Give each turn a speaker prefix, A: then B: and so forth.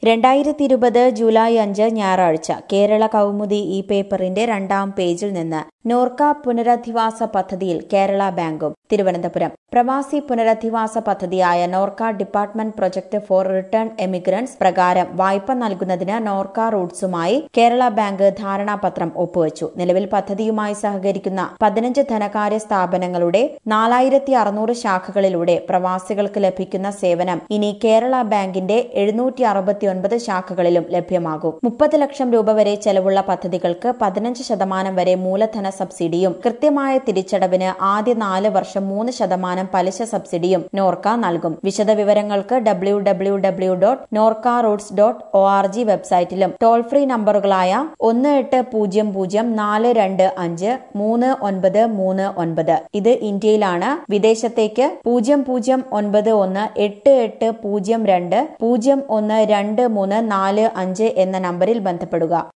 A: രണ്ടായിരത്തി ഇരുപത് ജൂലൈ അഞ്ച് ഞായറാഴ്ച കേരള കൗമുദി ഈ പേപ്പറിന്റെ രണ്ടാം പേജിൽ നിന്ന് നോർക്ക പുനരധിവാസ പദ്ധതിയിൽ കേരള ബാങ്കും തിരുവനന്തപുരം പ്രവാസി പുനരധിവാസ പദ്ധതിയായ Norka department project for return emigrants പ്രകാരം വായ്പ നൽകുന്നതിന് നോർക്ക റൂട്ട്സുമായി കേരള ബാങ്ക് ധാരണാപത്രം ഒപ്പുവച്ചു നിലവിൽ പദ്ധതിയുമായി സഹകരിക്കുന്ന പതിനഞ്ച് ധനകാര്യ സ്ഥാപനങ്ങളുടെ നാലായിരത്തി അറുന്നൂറ് ശാഖകളിലൂടെ പ്രവാസികൾക്ക് ലഭിക്കുന്ന സേവനം ഇനി കേരള ബാങ്കിന്റെ എഴുന്നൂറ്റി അറുപത്തിയൊൻപത് ശാഖകളിലും ലഭ്യമാകും മുപ്പത് ലക്ഷം രൂപ വരെ ചെലവുള്ള പദ്ധതികൾക്ക് പതിനഞ്ച് ശതമാനം വരെ മൂലധന സബ്സിഡിയും കൃത്യമായ തിരിച്ചടവിന് ആദ്യ നാല് വർഷം മൂന്ന് ശതമാനം പലിശ സബ്സിഡിയും നോർക്ക നൽകും വിശദവിവരങ്ങൾക്ക് W W W dot Norka roots dot O R G വെബ്സൈറ്റിലും ടോൾ ഫ്രീ നമ്പറുകളായ ഒന്ന് എട്ട് പൂജ്യം പൂജ്യം നാല് രണ്ട് അഞ്ച് മൂന്ന് ഒൻപത് മൂന്ന് ഒൻപത് ഇത് ഇന്ത്യയിലാണ് വിദേശത്തേക്ക് പൂജ്യം പൂജ്യം ഒൻപത് ഒന്ന് എട്ട് എട്ട് പൂജ്യം രണ്ട് പൂജ്യം ഒന്ന് രണ്ട് മൂന്ന് നാല് അഞ്ച് എന്ന നമ്പറിൽ ബന്ധപ്പെടുക